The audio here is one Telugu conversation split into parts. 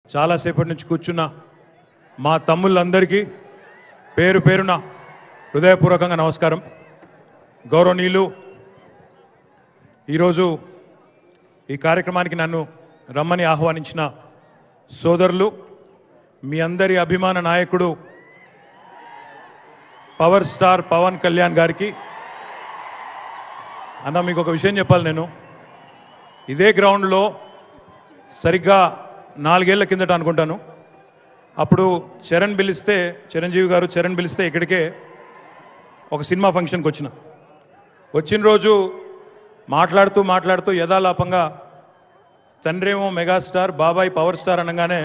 చాలాసేపటి నుంచి కూర్చున్న మా తమ్ముళ్ళందరికీ పేరు పేరున హృదయపూర్వకంగా నమస్కారం గౌరవనీయులు ఈరోజు ఈ కార్యక్రమానికి నన్ను రమ్మని ఆహ్వానించిన సోదరులు మీ అందరి అభిమాన నాయకుడు పవర్ స్టార్ పవన్ కళ్యాణ్ గారికి అన్న మీకు ఒక విషయం చెప్పాలి నేను ఇదే గ్రౌండ్లో సరిగ్గా నాలుగేళ్ల కిందట అనుకుంటాను అప్పుడు చరణ్ పిలిస్తే చిరంజీవి గారు చరణ్ పిలిస్తే ఇక్కడికే ఒక సినిమా ఫంక్షన్కి వచ్చిన వచ్చిన రోజు మాట్లాడుతూ మాట్లాడుతూ యథాలాపంగా తండ్రేమో మెగాస్టార్ బాబాయ్ పవర్ స్టార్ అనగానే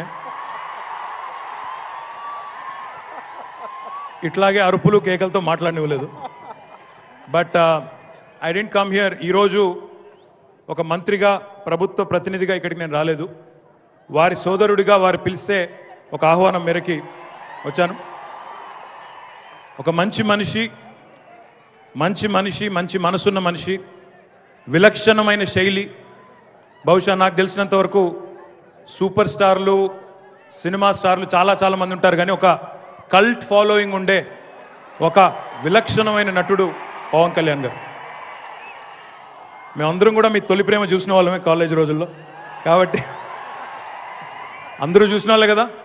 ఇట్లాగే అరుపులు కేకలతో మాట్లాడనివ్వలేదు but I didn't come here ఈరోజు ఒక మంత్రిగా ప్రభుత్వ ప్రతినిధిగా ఇక్కడికి నేను రాలేదు వారి సోదరుడిగా వారు పిలిస్తే ఒక ఆహ్వానం మేరకి వచ్చాను ఒక మంచి మనిషి మంచి మనిషి మంచి మనసున్న మనిషి విలక్షణమైన శైలి బహుశా నాకు తెలిసినంత వరకు సూపర్ స్టార్లు సినిమా స్టార్లు చాలా చాలా మంది ఉంటారు కానీ ఒక కల్ట్ ఫాలోయింగ్ ఉండే ఒక విలక్షణమైన నటుడు పవన్ కళ్యాణ్ గారు మేమందరం కూడా మీ తొలి ప్రేమ చూసిన వాళ్ళమే కాలేజ్ రోజుల్లో కాబట్టి అందరూ చూసిన వాళ్ళే కదా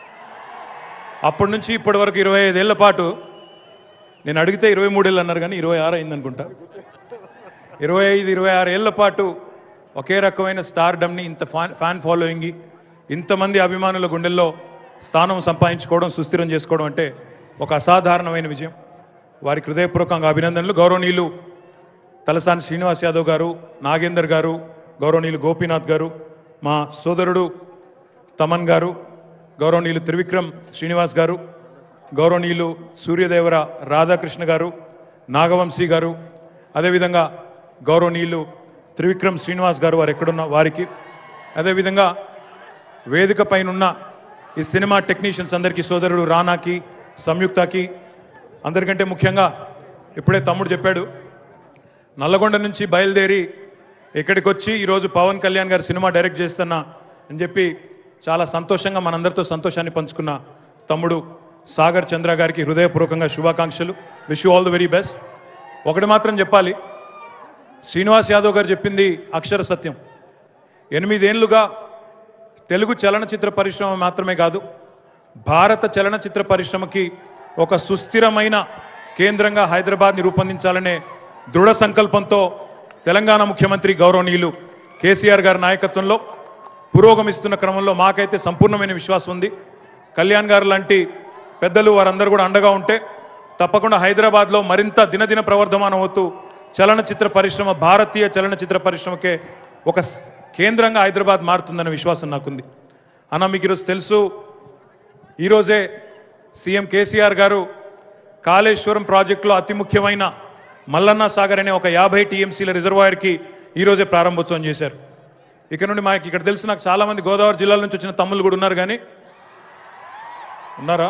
అప్పటి నుంచి ఇప్పటి వరకు ఇరవై ఐదేళ్ల పాటు నేను అడిగితే ఇరవై మూడేళ్ళు అన్నారు కానీ ఇరవై ఆరు అయింది అనుకుంటా ఇరవై ఐదు ఇరవై ఆరు ఏళ్ల పాటు ఒకే రకమైన స్టార్డమ్ని ఇంత ఫ్యాన్ ఫ్యాన్ ఫాలోయింగ్ ఇంతమంది అభిమానుల గుండెల్లో స్థానం సంపాదించుకోవడం సుస్థిరం చేసుకోవడం అంటే ఒక అసాధారణమైన విజయం వారికి హృదయపూర్వకంగా అభినందనలు గౌరవనీయులు తలసాని శ్రీనివాస్ యాదవ్ గారు నాగేందర్ గారు గౌరవనీయులు గోపీనాథ్ గారు మా సోదరుడు తమన్ గారు గౌరవనీయులు త్రివిక్రమ్ శ్రీనివాస్ గారు గౌరవనీయులు సూర్యదేవర రాధాకృష్ణ గారు నాగవంశీ గారు అదేవిధంగా గౌరవనీయులు త్రివిక్రమ్ శ్రీనివాస్ గారు వారు ఎక్కడున్న వారికి అదేవిధంగా వేదిక పైనున్న ఈ సినిమా టెక్నీషియన్స్ అందరికీ సోదరుడు రానాకి సంయుక్తకి అందరికంటే ముఖ్యంగా ఇప్పుడే తమ్ముడు చెప్పాడు నల్లగొండ నుంచి బయలుదేరి ఇక్కడికి వచ్చి ఈరోజు పవన్ కళ్యాణ్ గారు సినిమా డైరెక్ట్ చేస్తున్నా అని చెప్పి చాలా సంతోషంగా మనందరితో సంతోషాన్ని పంచుకున్న తమ్ముడు సాగర్ చంద్ర గారికి హృదయపూర్వకంగా శుభాకాంక్షలు wish you all the very best ఒకటి మాత్రం చెప్పాలి శ్రీనివాస్ యాదవ్ గారు చెప్పింది అక్షర సత్యం ఎనిమిదేళ్లుగా తెలుగు చలనచిత్ర పరిశ్రమ మాత్రమే కాదు భారత చలనచిత్ర పరిశ్రమకి ఒక సుస్థిరమైన కేంద్రంగా హైదరాబాద్ని రూపొందించాలనే దృఢ సంకల్పంతో తెలంగాణ ముఖ్యమంత్రి గౌరవనీయులు కేసీఆర్ గారి నాయకత్వంలో పురోగమిస్తున్న క్రమంలో మాకైతే సంపూర్ణమైన విశ్వాసం ఉంది కళ్యాణ్ గారు లాంటి పెద్దలు వారందరూ కూడా అండగా ఉంటే తప్పకుండా హైదరాబాద్లో మరింత దినదిన ప్రవర్ధమానం అవుతూ చలనచిత్ర పరిశ్రమ భారతీయ చలనచిత్ర పరిశ్రమకే ఒక స్- కేంద్రంగా హైదరాబాద్ మారుతుందన్న విశ్వాసం నాకుంది అన్న మీకు ఈరోజు తెలుసు ఈరోజే సీఎం కేసీఆర్ గారు కాళేశ్వరం ప్రాజెక్టులో అతి ముఖ్యమైన మల్లన్న సాగర్ అనే ఒక యాభై టీఎంసీల రిజర్వాయర్కి ఈరోజే ప్రారంభోత్సవం చేశారు ఇక్కడ నుండి మాకు ఇక్కడ తెలిసి నాకు చాలామంది గోదావరి జిల్లాల నుంచి వచ్చిన తమ్ముళ్ళు కూడా ఉన్నారు కానీ ఉన్నారా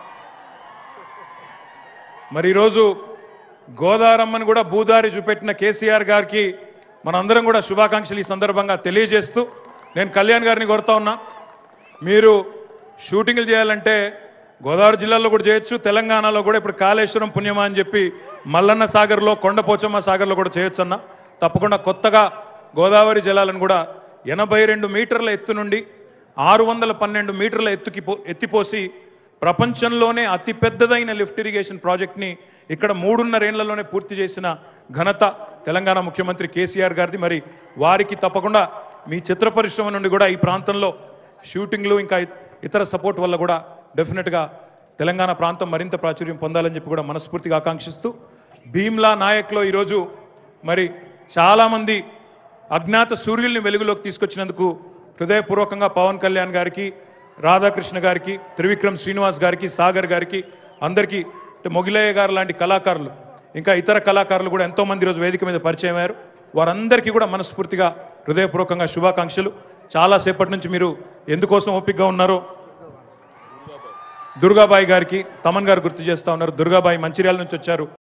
మరి ఈరోజు గోదారమ్మని కూడా భూదారి చూపెట్టిన కేసీఆర్ గారికి మనందరం కూడా శుభాకాంక్షలు ఈ సందర్భంగా తెలియజేస్తూ నేను కళ్యాణ్ గారిని కోరుతా ఉన్నా మీరు షూటింగ్లు చేయాలంటే గోదావరి జిల్లాలో కూడా చేయొచ్చు తెలంగాణలో కూడా ఇప్పుడు కాళేశ్వరం పుణ్యమా అని చెప్పి మల్లన్న సాగర్లో కొండపోచమ్మ సాగర్లో కూడా చేయొచ్చు అన్న తప్పకుండా కొత్తగా గోదావరి జలాలను కూడా ఎనభై రెండు మీటర్ల ఎత్తు నుండి ఆరు వందల పన్నెండు మీటర్ల ఎత్తుకి పో ఎత్తిపోసి ప్రపంచంలోనే అతి పెద్దదైన లిఫ్ట్ ఇరిగేషన్ ప్రాజెక్ట్ని ఇక్కడ మూడున్నరేళ్లలోనే పూర్తి చేసిన ఘనత తెలంగాణ ముఖ్యమంత్రి కేసీఆర్ గారిది మరి వారికి తప్పకుండా మీ చిత్ర పరిశ్రమ నుండి కూడా ఈ ప్రాంతంలో షూటింగ్లు ఇంకా ఇతర సపోర్ట్ వల్ల కూడా డెఫినెట్గా తెలంగాణ ప్రాంతం మరింత ప్రాచుర్యం పొందాలని చెప్పి కూడా మనస్ఫూర్తిగా ఆకాంక్షిస్తూ భీమ్లా నాయక్లో ఈరోజు మరి చాలామంది అజ్ఞాత సూర్యుల్ని వెలుగులోకి తీసుకొచ్చినందుకు హృదయపూర్వకంగా పవన్ కళ్యాణ్ గారికి రాధాకృష్ణ గారికి త్రివిక్రమ్ శ్రీనివాస్ గారికి సాగర్ గారికి అందరికీ అంటే మొగిలయ్య గారు లాంటి కళాకారులు ఇంకా ఇతర కళాకారులు కూడా ఎంతోమంది ఈరోజు వేదిక మీద పరిచయం అయ్యారు వారందరికీ కూడా మనస్ఫూర్తిగా హృదయపూర్వకంగా శుభాకాంక్షలు చాలాసేపటి నుంచి మీరు ఎందుకోసం ఓపికగా ఉన్నారో దుర్గాబాయి గారికి తమన్ గారు గుర్తు చేస్తా ఉన్నారు దుర్గాబాయి మంచిర్యాల నుంచి వచ్చారు